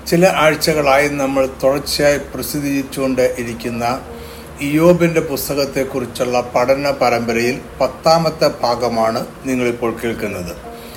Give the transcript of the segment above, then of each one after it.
ചില ആഴ്ചകളായി നമ്മൾ തുടർച്ചയായി പ്രസിദ്ധീകരിച്ചുകൊണ്ട് ഇരിക്കുന്ന ഇയോബിൻ്റെ പുസ്തകത്തെക്കുറിച്ചുള്ള പഠന പരമ്പരയിൽ പത്താമത്തെ ഭാഗമാണ് നിങ്ങളിപ്പോൾ കേൾക്കുന്നത്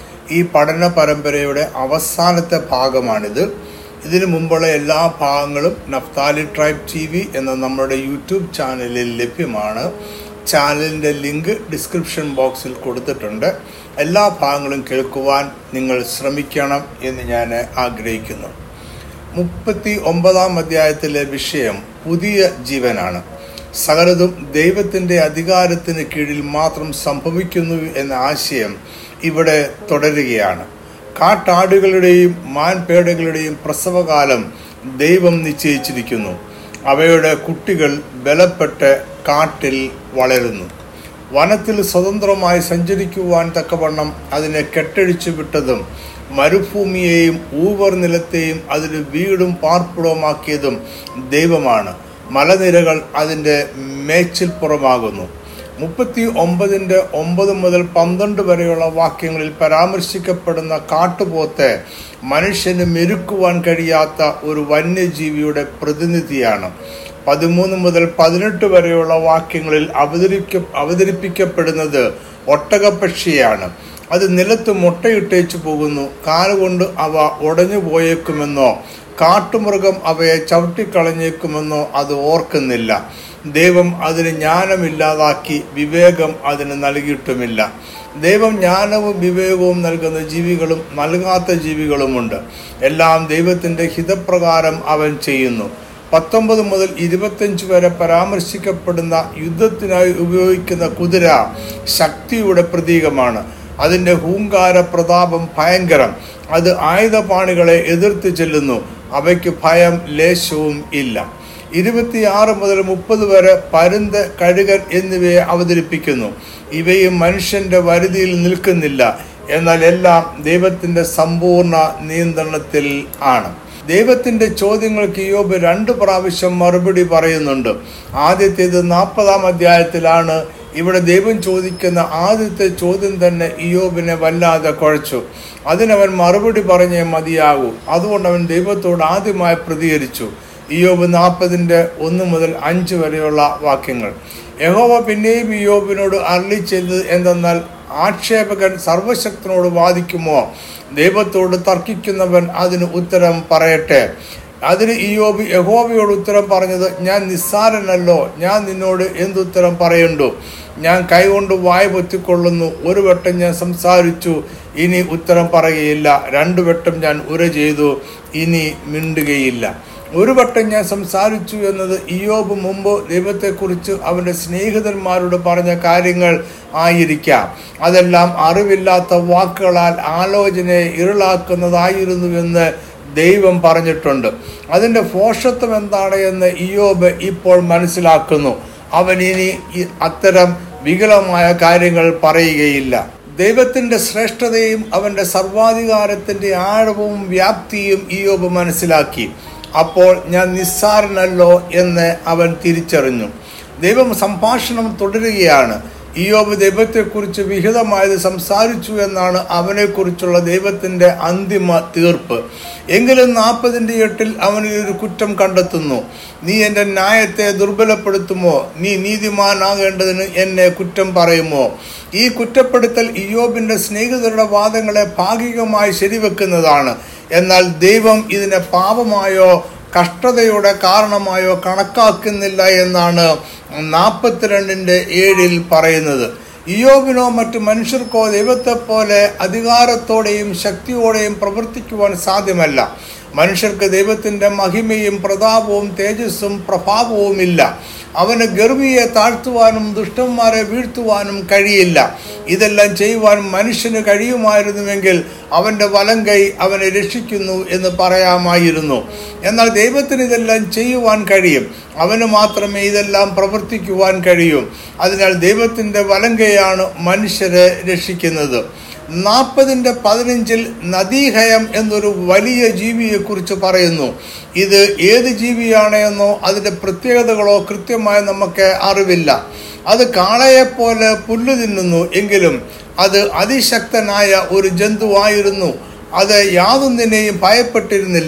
ഈ പഠന പരമ്പരയുടെ അവസാനത്തെ ഭാഗമാണിത് ഇതിനു മുമ്പുള്ള എല്ലാ ഭാഗങ്ങളും നഫ്താലി ട്രൈബ് ടി വി എന്ന നമ്മുടെ യൂട്യൂബ് ചാനലിൽ ലഭ്യമാണ് ചാനലിൻ്റെ ലിങ്ക് ഡിസ്ക്രിപ്ഷൻ ബോക്സിൽ കൊടുത്തിട്ടുണ്ട് എല്ലാ ഭാഗങ്ങളും കേൾക്കുവാൻ നിങ്ങൾ ശ്രമിക്കണം എന്ന് ഞാൻ ആഗ്രഹിക്കുന്നു മുപ്പത്തി ഒമ്പതാം അധ്യായത്തിലെ വിഷയം പുതിയ ജീവനാണ് സകലതും ദൈവത്തിൻ്റെ അധികാരത്തിന് കീഴിൽ മാത്രം സംഭവിക്കുന്നു എന്ന ആശയം ഇവിടെ തുടരുകയാണ് കാട്ടാടുകളുടെയും മാൻപേടകളുടെയും പ്രസവകാലം ദൈവം നിശ്ചയിച്ചിരിക്കുന്നു അവയുടെ കുട്ടികൾ ബലപ്പെട്ട് കാട്ടിൽ വളരുന്നു വനത്തിൽ സ്വതന്ത്രമായി സഞ്ചരിക്കുവാൻ തക്കവണ്ണം അതിനെ കെട്ടഴിച്ചു വിട്ടതും മരുഭൂമിയെയും ഊവർ നിലത്തെയും അതിന് വീടും പാർപ്പിടവുമാക്കിയതും ദൈവമാണ് മലനിരകൾ അതിൻ്റെ മേച്ചിൽപ്പുറമാകുന്നു മുപ്പത്തി ഒമ്പതിൻ്റെ ഒമ്പത് മുതൽ പന്ത്രണ്ട് വരെയുള്ള വാക്യങ്ങളിൽ പരാമർശിക്കപ്പെടുന്ന കാട്ടുപോത്ത് മനുഷ്യന് മെരുക്കുവാൻ കഴിയാത്ത ഒരു വന്യജീവിയുടെ പ്രതിനിധിയാണ് പതിമൂന്ന് മുതൽ പതിനെട്ട് വരെയുള്ള വാക്യങ്ങളിൽ അവതരിക്ക അവതരിപ്പിക്കപ്പെടുന്നത് ഒട്ടകപ്പക്ഷിയാണ് അത് നിലത്ത് മുട്ടയിട്ടേച്ചു പോകുന്നു കാലുകൊണ്ട് അവ ഉടഞ്ഞു പോയേക്കുമെന്നോ കാട്ടുമൃഗം അവയെ ചവിട്ടിക്കളഞ്ഞേക്കുമെന്നോ അത് ഓർക്കുന്നില്ല ദൈവം അതിന് ജ്ഞാനമില്ലാതാക്കി വിവേകം അതിന് നൽകിയിട്ടുമില്ല ദൈവം ജ്ഞാനവും വിവേകവും നൽകുന്ന ജീവികളും നൽകാത്ത ജീവികളുമുണ്ട് എല്ലാം ദൈവത്തിൻ്റെ ഹിതപ്രകാരം അവൻ ചെയ്യുന്നു പത്തൊമ്പത് മുതൽ ഇരുപത്തഞ്ച് വരെ പരാമർശിക്കപ്പെടുന്ന യുദ്ധത്തിനായി ഉപയോഗിക്കുന്ന കുതിര ശക്തിയുടെ പ്രതീകമാണ് അതിൻ്റെ ഹൂങ്കാര പ്രതാപം ഭയങ്കരം അത് ആയുധപാണികളെ എതിർത്ത് ചെല്ലുന്നു അവയ്ക്ക് ഭയം ലേശവും ഇല്ല ഇരുപത്തിയാറ് മുതൽ മുപ്പത് വരെ പരുന്ത് കഴുകൻ എന്നിവയെ അവതരിപ്പിക്കുന്നു ഇവയും മനുഷ്യന്റെ വരുതിയിൽ നിൽക്കുന്നില്ല എന്നാൽ എല്ലാം ദൈവത്തിന്റെ സമ്പൂർണ്ണ നിയന്ത്രണത്തിൽ ആണ് ദൈവത്തിന്റെ ചോദ്യങ്ങൾക്ക് യോബ് രണ്ട് പ്രാവശ്യം മറുപടി പറയുന്നുണ്ട് ആദ്യത്തേത് നാൽപ്പതാം അധ്യായത്തിലാണ് ഇവിടെ ദൈവം ചോദിക്കുന്ന ആദ്യത്തെ ചോദ്യം തന്നെ ഇയോബിനെ വല്ലാതെ കുഴച്ചു അതിനവൻ മറുപടി പറഞ്ഞേ മതിയാകൂ അതുകൊണ്ട് അവൻ ദൈവത്തോട് ആദ്യമായി പ്രതികരിച്ചു ഇയോബ് നാൽപ്പതിൻ്റെ ഒന്ന് മുതൽ അഞ്ച് വരെയുള്ള വാക്യങ്ങൾ യഹോവ പിന്നെയും ഇയോബിനോട് അരളി ചെയ്തത് എന്തെന്നാൽ ആക്ഷേപകൻ സർവശക്തനോട് വാദിക്കുമോ ദൈവത്തോട് തർക്കിക്കുന്നവൻ അതിന് ഉത്തരം പറയട്ടെ അതിന് ഇയോബ് യഹോവയോട് ഉത്തരം പറഞ്ഞത് ഞാൻ നിസ്സാരനല്ലോ ഞാൻ നിന്നോട് എന്തുത്തരം പറയുണ്ടു ഞാൻ കൈകൊണ്ട് വായ പൊത്തിക്കൊള്ളുന്നു ഒരു വട്ടം ഞാൻ സംസാരിച്ചു ഇനി ഉത്തരം പറയുകയില്ല രണ്ടു വട്ടം ഞാൻ ഉര ചെയ്തു ഇനി മിണ്ടുകയില്ല ഒരു വട്ടം ഞാൻ സംസാരിച്ചു എന്നത് ഇയോബ് മുമ്പ് ദൈവത്തെക്കുറിച്ച് അവൻ്റെ സ്നേഹിതന്മാരോട് പറഞ്ഞ കാര്യങ്ങൾ ആയിരിക്കാം അതെല്ലാം അറിവില്ലാത്ത വാക്കുകളാൽ ആലോചനയെ ഇരുളാക്കുന്നതായിരുന്നുവെന്ന് ദൈവം പറഞ്ഞിട്ടുണ്ട് അതിൻ്റെ പോഷത്വം എന്താണ് എന്ന് ഇയോബ് ഇപ്പോൾ മനസ്സിലാക്കുന്നു അവൻ ഇനി അത്തരം വികലമായ കാര്യങ്ങൾ പറയുകയില്ല ദൈവത്തിൻ്റെ ശ്രേഷ്ഠതയും അവൻ്റെ സർവാധികാരത്തിൻ്റെ ആഴവും വ്യാപ്തിയും ഇയോബ് മനസ്സിലാക്കി അപ്പോൾ ഞാൻ നിസ്സാരനല്ലോ എന്ന് അവൻ തിരിച്ചറിഞ്ഞു ദൈവം സംഭാഷണം തുടരുകയാണ് ഇയോബ് ദൈവത്തെക്കുറിച്ച് വിഹിതമായത് സംസാരിച്ചു എന്നാണ് അവനെക്കുറിച്ചുള്ള ദൈവത്തിൻ്റെ അന്തിമ തീർപ്പ് എങ്കിലും നാൽപ്പതിൻ്റെ എട്ടിൽ അവനിൽ ഒരു കുറ്റം കണ്ടെത്തുന്നു നീ എൻ്റെ ന്യായത്തെ ദുർബലപ്പെടുത്തുമോ നീ നീതിമാനാകേണ്ടതിന് എന്നെ കുറ്റം പറയുമോ ഈ കുറ്റപ്പെടുത്തൽ ഇയോബിൻ്റെ സ്നേഹിതരുടെ വാദങ്ങളെ ഭാഗികമായി ശരിവെക്കുന്നതാണ് എന്നാൽ ദൈവം ഇതിനെ പാപമായോ കഷ്ടതയുടെ കാരണമായോ കണക്കാക്കുന്നില്ല എന്നാണ് നാൽപ്പത്തിരണ്ടിൻ്റെ ഏഴിൽ പറയുന്നത് ഇയോബിനോ മറ്റു മനുഷ്യർക്കോ ദൈവത്തെ പോലെ അധികാരത്തോടെയും ശക്തിയോടെയും പ്രവർത്തിക്കുവാൻ സാധ്യമല്ല മനുഷ്യർക്ക് ദൈവത്തിൻ്റെ മഹിമയും പ്രതാപവും തേജസ്സും പ്രഭാവവും ഇല്ല അവന് ഗർഭിയെ താഴ്ത്തുവാനും ദുഷ്ടന്മാരെ വീഴ്ത്തുവാനും കഴിയില്ല ഇതെല്ലാം ചെയ്യുവാൻ മനുഷ്യന് കഴിയുമായിരുന്നുവെങ്കിൽ അവൻ്റെ വലം കൈ അവനെ രക്ഷിക്കുന്നു എന്ന് പറയാമായിരുന്നു എന്നാൽ ദൈവത്തിന് ഇതെല്ലാം ചെയ്യുവാൻ കഴിയും അവന് മാത്രമേ ഇതെല്ലാം പ്രവർത്തിക്കുവാൻ കഴിയൂ അതിനാൽ ദൈവത്തിൻ്റെ വലം കൈയാണ് മനുഷ്യരെ രക്ഷിക്കുന്നത് നാൽപ്പതിൻ്റെ പതിനഞ്ചിൽ നദീഹയം എന്നൊരു വലിയ ജീവിയെക്കുറിച്ച് പറയുന്നു ഇത് ഏത് ജീവിയാണ് എന്നോ അതിൻ്റെ പ്രത്യേകതകളോ കൃത്യമായി നമുക്ക് അറിവില്ല അത് കാളയെപ്പോലെ പുല്ല് തിന്നുന്നു എങ്കിലും അത് അതിശക്തനായ ഒരു ജന്തുവായിരുന്നു അത് യാതൊന്നിനെയും ഭയപ്പെട്ടിരുന്നില്ല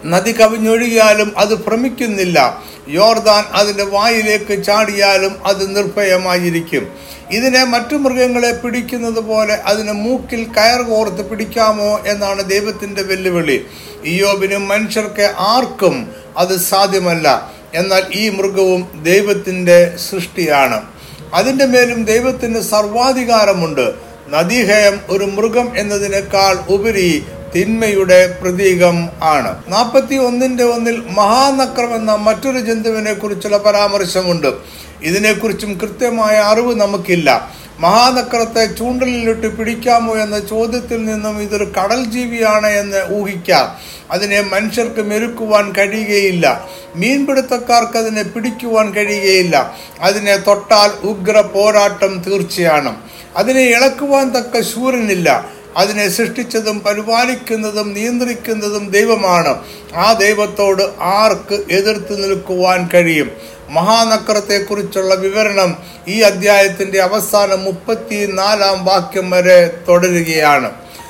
നദി കവിഞ്ഞൊഴുകിയാലും അത് ഭ്രമിക്കുന്നില്ല യോർദാൻ അതിന്റെ വായിലേക്ക് ചാടിയാലും അത് നിർഭയമായിരിക്കും ഇതിനെ മറ്റു മൃഗങ്ങളെ പിടിക്കുന്നത് പോലെ അതിന് മൂക്കിൽ കയർ കോർത്ത് പിടിക്കാമോ എന്നാണ് ദൈവത്തിന്റെ വെല്ലുവിളി ഇയോബിനും മനുഷ്യർക്ക് ആർക്കും അത് സാധ്യമല്ല എന്നാൽ ഈ മൃഗവും ദൈവത്തിന്റെ സൃഷ്ടിയാണ് അതിന്റെ മേലും ദൈവത്തിന് സർവാധികാരമുണ്ട് നദീഹയം ഒരു മൃഗം എന്നതിനേക്കാൾ ഉപരി തിന്മയുടെ പ്രതീകം ആണ് നാൽപ്പത്തി ഒന്നിന്റെ ഒന്നിൽ മഹാനക്രം എന്ന മറ്റൊരു ജന്തുവിനെ കുറിച്ചുള്ള പരാമർശമുണ്ട് ഇതിനെക്കുറിച്ചും കൃത്യമായ അറിവ് നമുക്കില്ല മഹാനക്രത്തെ ചൂണ്ടലിലിട്ട് പിടിക്കാമോ എന്ന ചോദ്യത്തിൽ നിന്നും ഇതൊരു കടൽ ജീവിയാണ് എന്ന് ഊഹിക്കാം അതിനെ മനുഷ്യർക്ക് മെരുക്കുവാൻ കഴിയുകയില്ല മീൻപിടുത്തക്കാർക്ക് അതിനെ പിടിക്കുവാൻ കഴിയുകയില്ല അതിനെ തൊട്ടാൽ ഉഗ്ര പോരാട്ടം തീർച്ചയാണ് അതിനെ ഇളക്കുവാൻ തക്ക ശൂരനില്ല അതിനെ സൃഷ്ടിച്ചതും പരിപാലിക്കുന്നതും നിയന്ത്രിക്കുന്നതും ദൈവമാണ് ആ ദൈവത്തോട് ആർക്ക് എതിർത്ത് നിൽക്കുവാൻ കഴിയും മഹാനക്രത്തെക്കുറിച്ചുള്ള വിവരണം ഈ അധ്യായത്തിന്റെ അവസാനം മുപ്പത്തി നാലാം വാക്യം വരെ തുടരുകയാണ്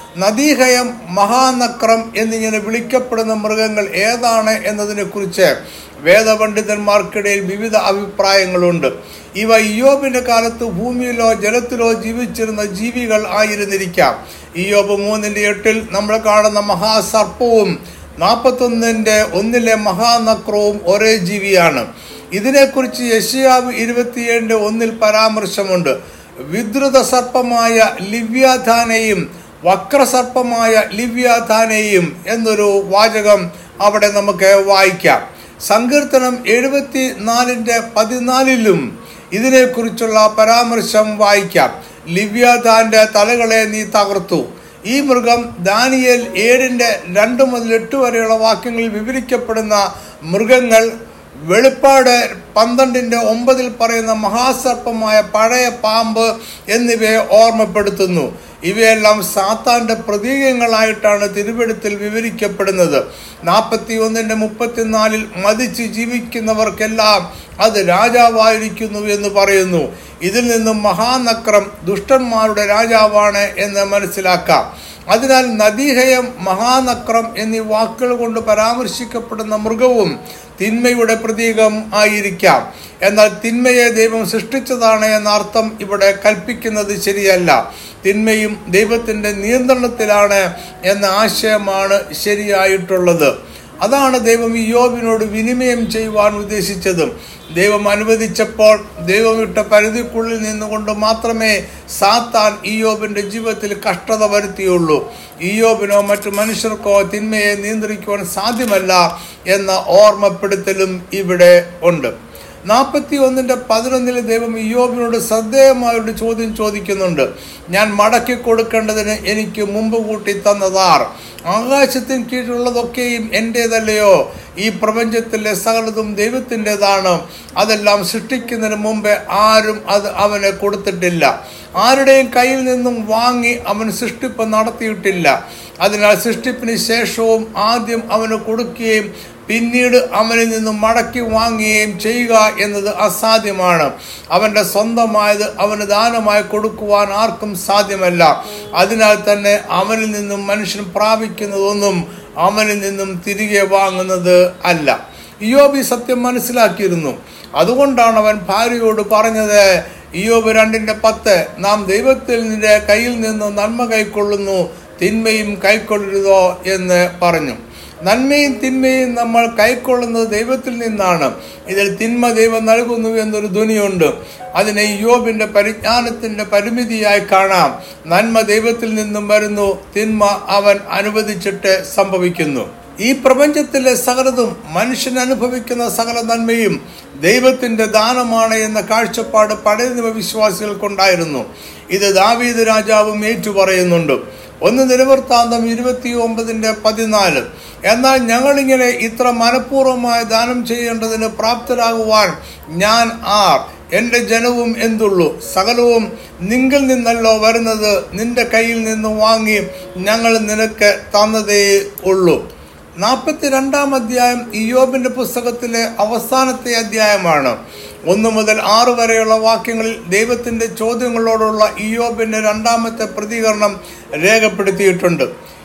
നദീഹയം മഹാനക്രം എന്നിങ്ങനെ വിളിക്കപ്പെടുന്ന മൃഗങ്ങൾ ഏതാണ് എന്നതിനെക്കുറിച്ച് വേദപണ്ഡിതന്മാർക്കിടയിൽ വിവിധ അഭിപ്രായങ്ങളുണ്ട് ഇവ ഇയോബിന്റെ കാലത്ത് ഭൂമിയിലോ ജലത്തിലോ ജീവിച്ചിരുന്ന ജീവികൾ ആയിരുന്നിരിക്കാം ഇയോബ് മൂന്നിന്റെ എട്ടിൽ നമ്മൾ കാണുന്ന മഹാസർപ്പവും നാൽപ്പത്തൊന്നിന്റെ ഒന്നിലെ മഹാനക്രവും ഒരേ ജീവിയാണ് ഇതിനെക്കുറിച്ച് യശയാവ് ഇരുപത്തിയേഴിന്റെ ഒന്നിൽ പരാമർശമുണ്ട് വിദ്രുത സർപ്പമായ ലിവ്യാധാനെയും വക്രസർപ്പമായ ലിവ്യാധാനെയും എന്നൊരു വാചകം അവിടെ നമുക്ക് വായിക്കാം സങ്കീർത്തനം എഴുപത്തി നാലിന്റെ പതിനാലിലും ഇതിനെക്കുറിച്ചുള്ള പരാമർശം വായിക്കാം ലിവ്യാധാന്റെ തലകളെ നീ തകർത്തു ഈ മൃഗം ദാനിയേൽ ഏഴിന്റെ രണ്ട് മുതൽ എട്ട് വരെയുള്ള വാക്യങ്ങളിൽ വിവരിക്കപ്പെടുന്ന മൃഗങ്ങൾ വെളിപ്പാട് പന്ത്രണ്ടിന്റെ ഒമ്പതിൽ പറയുന്ന മഹാസർപ്പമായ പഴയ പാമ്പ് എന്നിവയെ ഓർമ്മപ്പെടുത്തുന്നു ഇവയെല്ലാം സാത്താന്റെ പ്രതീകങ്ങളായിട്ടാണ് തിരുവെടുത്തിൽ വിവരിക്കപ്പെടുന്നത് നാൽപ്പത്തി ഒന്നിന്റെ മുപ്പത്തിനാലിൽ മതിച്ച് ജീവിക്കുന്നവർക്കെല്ലാം അത് രാജാവായിരിക്കുന്നു എന്ന് പറയുന്നു ഇതിൽ നിന്നും മഹാനക്രം ദുഷ്ടന്മാരുടെ രാജാവാണ് എന്ന് മനസ്സിലാക്കാം അതിനാൽ നദീഹയം മഹാനക്രം എന്നീ വാക്കുകൾ കൊണ്ട് പരാമർശിക്കപ്പെടുന്ന മൃഗവും തിന്മയുടെ പ്രതീകം ആയിരിക്കാം എന്നാൽ തിന്മയെ ദൈവം സൃഷ്ടിച്ചതാണ് എന്ന അർത്ഥം ഇവിടെ കൽപ്പിക്കുന്നത് ശരിയല്ല തിന്മയും ദൈവത്തിന്റെ നിയന്ത്രണത്തിലാണ് എന്ന ആശയമാണ് ശരിയായിട്ടുള്ളത് അതാണ് ദൈവം ഈ യോബിനോട് വിനിമയം ചെയ്യുവാൻ ഉദ്ദേശിച്ചതും ദൈവം അനുവദിച്ചപ്പോൾ ദൈവം ഇട്ട പരിധിക്കുള്ളിൽ നിന്നുകൊണ്ട് മാത്രമേ സാത്താൻ ഇയോബിന്റെ ജീവിതത്തിൽ കഷ്ടത വരുത്തിയുള്ളൂ ഇയോബിനോ മറ്റു മനുഷ്യർക്കോ തിന്മയെ നിയന്ത്രിക്കുവാൻ സാധ്യമല്ല എന്ന ഓർമ്മപ്പെടുത്തലും ഇവിടെ ഉണ്ട് നാൽപ്പത്തി ഒന്നിന്റെ പതിനൊന്നിൽ ദൈവം ഇയോബിനോട് ശ്രദ്ധേയമായൊരു ചോദ്യം ചോദിക്കുന്നുണ്ട് ഞാൻ മടക്കി കൊടുക്കേണ്ടതിന് എനിക്ക് മുമ്പ് കൂട്ടി തന്നതാർ ആകാശത്തിന് കീഴിലുള്ളതൊക്കെയും എൻ്റേതല്ലയോ ഈ പ്രപഞ്ചത്തിലെ സകലതും ദൈവത്തിൻ്റെതാണ് അതെല്ലാം സൃഷ്ടിക്കുന്നതിന് മുമ്പേ ആരും അത് അവന് കൊടുത്തിട്ടില്ല ആരുടെയും കയ്യിൽ നിന്നും വാങ്ങി അവൻ സൃഷ്ടിപ്പ് നടത്തിയിട്ടില്ല അതിനാൽ സൃഷ്ടിപ്പിന് ശേഷവും ആദ്യം അവന് കൊടുക്കുകയും പിന്നീട് അവനിൽ നിന്നും മടക്കി വാങ്ങുകയും ചെയ്യുക എന്നത് അസാധ്യമാണ് അവന്റെ സ്വന്തമായത് അവന് ദാനമായി കൊടുക്കുവാൻ ആർക്കും സാധ്യമല്ല അതിനാൽ തന്നെ അവനിൽ നിന്നും മനുഷ്യൻ പ്രാപിക്കുന്നതൊന്നും അവനിൽ നിന്നും തിരികെ വാങ്ങുന്നത് അല്ല ഇയോബി സത്യം മനസ്സിലാക്കിയിരുന്നു അതുകൊണ്ടാണ് അവൻ ഭാര്യയോട് പറഞ്ഞത് ഇയോബ് രണ്ടിന്റെ പത്ത് നാം ദൈവത്തിൽ നിന്റെ കയ്യിൽ നിന്ന് നന്മ കൈക്കൊള്ളുന്നു തിന്മയും കൈക്കൊള്ളരുതോ എന്ന് പറഞ്ഞു നന്മയും തിന്മയും നമ്മൾ കൈക്കൊള്ളുന്നത് ദൈവത്തിൽ നിന്നാണ് ഇതിൽ തിന്മ ദൈവം നൽകുന്നു എന്നൊരു ധ്വനിയുണ്ട് അതിനെ യോബിന്റെ പരിജ്ഞാനത്തിന്റെ പരിമിതിയായി കാണാം നന്മ ദൈവത്തിൽ നിന്നും വരുന്നു തിന്മ അവൻ അനുവദിച്ചിട്ട് സംഭവിക്കുന്നു ഈ പ്രപഞ്ചത്തിലെ സകലതും മനുഷ്യൻ അനുഭവിക്കുന്ന സകല നന്മയും ദൈവത്തിന്റെ ദാനമാണ് എന്ന കാഴ്ചപ്പാട് പഴയ നിയമവിശ്വാസികൾക്കുണ്ടായിരുന്നു ഇത് ദാവീദ് രാജാവും ഏറ്റുപറയുന്നുണ്ട് ഒന്ന് നിലവൃത്താന്തം ഇരുപത്തി ഒമ്പതിന്റെ പതിനാല് എന്നാൽ ഞങ്ങളിങ്ങനെ ഇത്ര മനഃപൂർവ്വമായ ദാനം ചെയ്യേണ്ടതിന് പ്രാപ്തരാകുവാൻ ഞാൻ ആർ എൻ്റെ ജനവും എന്തുള്ളൂ സകലവും നിങ്കിൽ നിന്നല്ലോ വരുന്നത് നിന്റെ കയ്യിൽ നിന്ന് വാങ്ങി ഞങ്ങൾ നിനക്ക് തന്നതേ ഉള്ളൂ നാൽപ്പത്തി രണ്ടാം അധ്യായം ഇയോബിന്റെ പുസ്തകത്തിലെ അവസാനത്തെ അധ്യായമാണ് ഒന്ന് മുതൽ ആറ് വരെയുള്ള വാക്യങ്ങളിൽ ദൈവത്തിന്റെ ചോദ്യങ്ങളോടുള്ള ഇയോബിന്റെ രണ്ടാമത്തെ പ്രതികരണം രേഖപ്പെടുത്തിയിട്ടുണ്ട്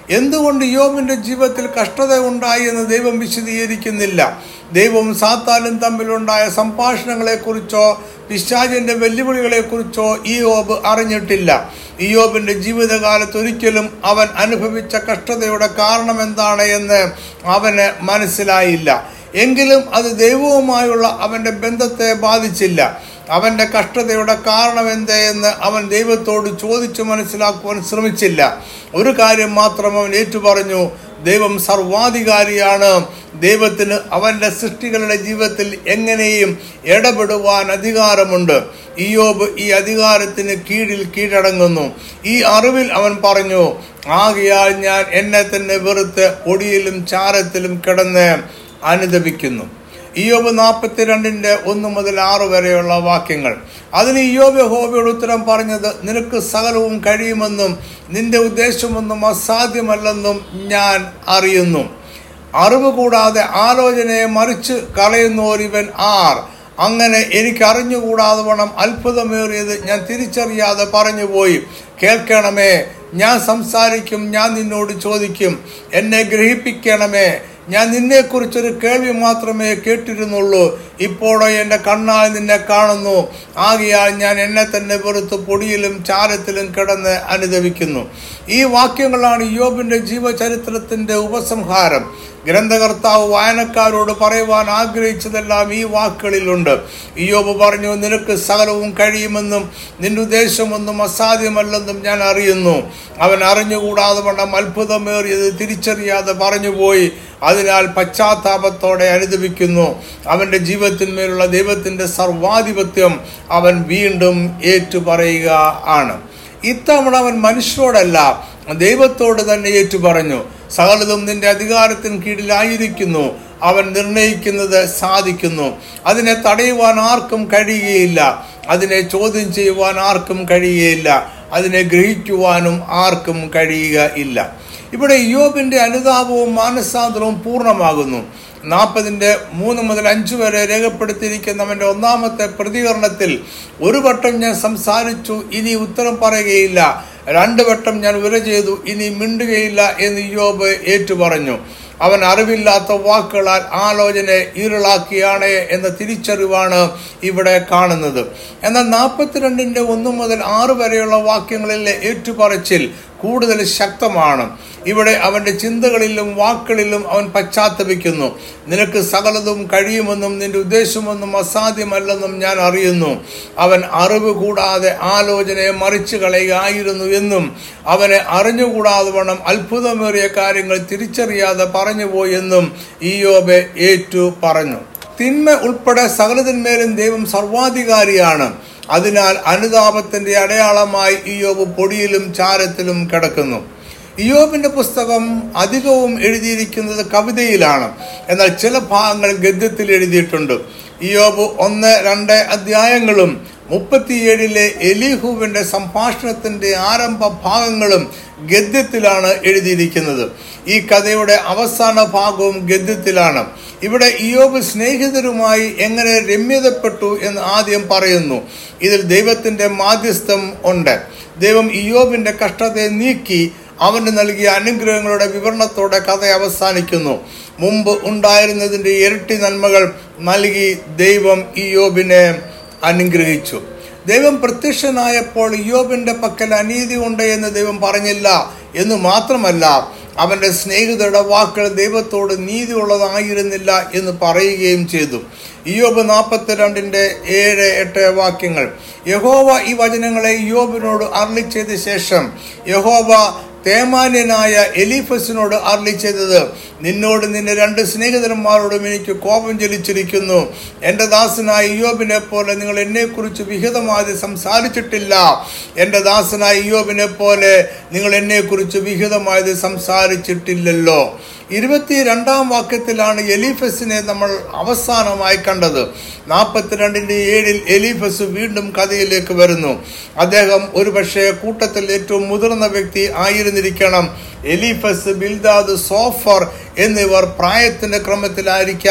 എന്തുകൊണ്ട് യോബിന്റെ ജീവിതത്തിൽ കഷ്ടത ഉണ്ടായി എന്ന് ദൈവം വിശദീകരിക്കുന്നില്ല ദൈവവും സാത്താനും തമ്മിലുണ്ടായ സംഭാഷണങ്ങളെക്കുറിച്ചോ പിശാചിന്റെ വെല്ലുവിളികളെക്കുറിച്ചോ ഈ യോബ് അറിഞ്ഞിട്ടില്ല ഈ യോബിന്റെ ജീവിതകാലത്ത് ഒരിക്കലും അവൻ അനുഭവിച്ച കഷ്ടതയുടെ കാരണം എന്താണ് എന്ന് അവന് മനസ്സിലായില്ല എങ്കിലും അത് ദൈവവുമായുള്ള അവന്റെ ബന്ധത്തെ ബാധിച്ചില്ല അവന്റെ കഷ്ടതയുടെ കാരണം എന്ത് എന്ന് അവൻ ദൈവത്തോട് ചോദിച്ചു മനസ്സിലാക്കുവാൻ ശ്രമിച്ചില്ല ഒരു കാര്യം മാത്രം അവൻ ഏറ്റുപറഞ്ഞു ദൈവം സർവാധികാരിയാണ് ദൈവത്തിന് അവന്റെ സൃഷ്ടികളുടെ ജീവിതത്തിൽ എങ്ങനെയും ഇടപെടുവാൻ അധികാരമുണ്ട് ഇയോബ് ഈ അധികാരത്തിന് കീഴിൽ കീഴടങ്ങുന്നു ഈ അറിവിൽ അവൻ പറഞ്ഞു ആകയാൽ ഞാൻ എന്നെ തന്നെ വെറുത്ത് പൊടിയിലും ചാരത്തിലും കിടന്ന് അനുദപിക്കുന്നു ഇയോബ് നാൽപ്പത്തിരണ്ടിന്റെ ഒന്ന് മുതൽ ആറ് വരെയുള്ള വാക്യങ്ങൾ അതിന് ഇയോബ് ഹോബിയോട് ഉത്തരം പറഞ്ഞത് നിനക്ക് സകലവും കഴിയുമെന്നും നിന്റെ ഉദ്ദേശമൊന്നും അസാധ്യമല്ലെന്നും ഞാൻ അറിയുന്നു അറിവ് കൂടാതെ ആലോചനയെ മറിച്ച് കളയുന്നോരിവൻ ആർ അങ്ങനെ എനിക്ക് അറിഞ്ഞുകൂടാതെ വണ്ണം അത്ഭുതമേറിയത് ഞാൻ തിരിച്ചറിയാതെ പറഞ്ഞുപോയി കേൾക്കണമേ ഞാൻ സംസാരിക്കും ഞാൻ നിന്നോട് ചോദിക്കും എന്നെ ഗ്രഹിപ്പിക്കണമേ ഞാൻ നിന്നെക്കുറിച്ചൊരു കേൾവി മാത്രമേ കേട്ടിരുന്നുള്ളൂ ഇപ്പോഴോ എൻ്റെ കണ്ണാൽ നിന്നെ കാണുന്നു ആകയാൽ ഞാൻ എന്നെ തന്നെ വെറുത്ത് പൊടിയിലും ചാരത്തിലും കിടന്ന് അനുദവിക്കുന്നു ഈ വാക്യങ്ങളാണ് യോബിൻ്റെ ജീവചരിത്രത്തിൻ്റെ ഉപസംഹാരം ഗ്രന്ഥകർത്താവ് വായനക്കാരോട് പറയുവാൻ ആഗ്രഹിച്ചതെല്ലാം ഈ വാക്കുകളിലുണ്ട് ഇയോബ് പറഞ്ഞു നിനക്ക് സകലവും കഴിയുമെന്നും നിന്റെ ഉദ്ദേശമൊന്നും അസാധ്യമല്ലെന്നും ഞാൻ അറിയുന്നു അവൻ അറിഞ്ഞുകൂടാതെ വണ്ണം അത്ഭുതമേറിയത് തിരിച്ചറിയാതെ പറഞ്ഞുപോയി അതിനാൽ പശ്ചാത്താപത്തോടെ അനുദപിക്കുന്നു അവന്റെ ജീവിതത്തിന്മേലുള്ള ദൈവത്തിന്റെ സർവാധിപത്യം അവൻ വീണ്ടും ഏറ്റുപറയുക ആണ് ഇത്തവണ അവൻ മനുഷ്യരോടല്ല ദൈവത്തോട് തന്നെ ഏറ്റുപറഞ്ഞു സകലതും നിന്റെ അധികാരത്തിന് കീഴിലായിരിക്കുന്നു അവൻ നിർണയിക്കുന്നത് സാധിക്കുന്നു അതിനെ തടയുവാൻ ആർക്കും കഴിയുകയില്ല അതിനെ ചോദ്യം ചെയ്യുവാൻ ആർക്കും കഴിയുകയില്ല അതിനെ ഗ്രഹിക്കുവാനും ആർക്കും കഴിയുക ഇല്ല ഇവിടെ യോബിന്റെ അനുതാപവും മാനസാന്തരവും പൂർണ്ണമാകുന്നു നാൽപ്പതിൻ്റെ മൂന്ന് മുതൽ അഞ്ച് വരെ രേഖപ്പെടുത്തിയിരിക്കുന്നവൻ്റെ ഒന്നാമത്തെ പ്രതികരണത്തിൽ ഒരു വട്ടം ഞാൻ സംസാരിച്ചു ഇനി ഉത്തരം പറയുകയില്ല രണ്ട് വട്ടം ഞാൻ വില ചെയ്തു ഇനി മിണ്ടുകയില്ല എന്ന് യോബ് ഏറ്റുപറഞ്ഞു അവൻ അറിവില്ലാത്ത വാക്കുകളാൽ ആലോചന ഇരുളാക്കിയാണ് എന്ന തിരിച്ചറിവാണ് ഇവിടെ കാണുന്നത് എന്നാൽ നാൽപ്പത്തിരണ്ടിൻ്റെ ഒന്ന് മുതൽ ആറ് വരെയുള്ള വാക്യങ്ങളിലെ ഏറ്റുപറച്ചിൽ കൂടുതൽ ശക്തമാണ് ഇവിടെ അവന്റെ ചിന്തകളിലും വാക്കുകളിലും അവൻ പശ്ചാത്തപിക്കുന്നു നിനക്ക് സകലതും കഴിയുമെന്നും നിന്റെ ഉദ്ദേശമൊന്നും അസാധ്യമല്ലെന്നും ഞാൻ അറിയുന്നു അവൻ അറിവ് കൂടാതെ ആലോചനയെ മറിച്ചു കളയുകയായിരുന്നു എന്നും അവനെ അറിഞ്ഞുകൂടാതെ വണ്ണം അത്ഭുതമേറിയ കാര്യങ്ങൾ തിരിച്ചറിയാതെ പറഞ്ഞുപോയി എന്നും ഈയോബെ ഏറ്റു പറഞ്ഞു തിന്മ ഉൾപ്പെടെ സകലതിന്മേലും ദൈവം സർവാധികാരിയാണ് അതിനാൽ അനുതാപത്തിന്റെ അടയാളമായി ഇയോബ് പൊടിയിലും ചാരത്തിലും കിടക്കുന്നു ഇയോബിന്റെ പുസ്തകം അധികവും എഴുതിയിരിക്കുന്നത് കവിതയിലാണ് എന്നാൽ ചില ഭാഗങ്ങൾ ഗദ്യത്തിൽ എഴുതിയിട്ടുണ്ട് ഇയോബ് ഒന്ന് രണ്ട് അധ്യായങ്ങളും മുപ്പത്തിയേഴിലെ എലിഹുവിന്റെ സംഭാഷണത്തിന്റെ ആരംഭ ഭാഗങ്ങളും ഗദ്യത്തിലാണ് എഴുതിയിരിക്കുന്നത് ഈ കഥയുടെ അവസാന ഭാഗവും ഗദ്യത്തിലാണ് ഇവിടെ ഇയോബ് സ്നേഹിതരുമായി എങ്ങനെ രമ്യതപ്പെട്ടു എന്ന് ആദ്യം പറയുന്നു ഇതിൽ ദൈവത്തിന്റെ മാധ്യസ്ഥം ഉണ്ട് ദൈവം ഇയോബിന്റെ കഷ്ടതയെ നീക്കി അവന് നൽകിയ അനുഗ്രഹങ്ങളുടെ വിവരണത്തോടെ കഥ അവസാനിക്കുന്നു മുമ്പ് ഉണ്ടായിരുന്നതിൻ്റെ ഇരട്ടി നന്മകൾ നൽകി ദൈവം ഇയോബിനെ അനുഗ്രഹിച്ചു ദൈവം പ്രത്യക്ഷനായപ്പോൾ ഇയോബിന്റെ പക്കൽ അനീതി ഉണ്ട് എന്ന് ദൈവം പറഞ്ഞില്ല എന്ന് മാത്രമല്ല അവന്റെ സ്നേഹിതരുടെ വാക്കുകൾ ദൈവത്തോട് നീതിയുള്ളതായിരുന്നില്ല എന്ന് പറയുകയും ചെയ്തു ഇയോബ് നാൽപ്പത്തിരണ്ടിന്റെ ഏഴ് എട്ട് വാക്യങ്ങൾ യഹോവ ഈ വചനങ്ങളെ ഇയോബിനോട് അർളി ചെയ്ത ശേഷം യഹോവ തേമാന്യനായ എലീഫസിനോട് അർളി ചെയ്തത് നിന്നോട് നിന്റെ രണ്ട് സ്നേഹിതന്മാരോടും എനിക്ക് കോപം ചലിച്ചിരിക്കുന്നു എൻ്റെ ദാസനായ ഇയോബിനെ പോലെ നിങ്ങൾ എന്നെക്കുറിച്ച് വിഹിതമായി സംസാരിച്ചിട്ടില്ല എൻ്റെ ദാസനായ ഇയോബിനെ പോലെ നിങ്ങൾ എന്നെക്കുറിച്ച് വിഹിതമായത് സംസാരിച്ചിട്ടില്ലല്ലോ ഇരുപത്തി രണ്ടാം വാക്യത്തിലാണ് എലീഫസിനെ നമ്മൾ അവസാനമായി കണ്ടത് നാൽപ്പത്തിരണ്ടിൻ്റെ ഏഴിൽ എലീഫസ് വീണ്ടും കഥയിലേക്ക് വരുന്നു അദ്ദേഹം ഒരുപക്ഷെ കൂട്ടത്തിൽ ഏറ്റവും മുതിർന്ന വ്യക്തി ആയിരുന്നിരിക്കണം എലീഫസ് ബിൽദാദ് സോഫർ എന്നിവർ പ്രായത്തിന്റെ ക്രമത്തിലായിരിക്കാം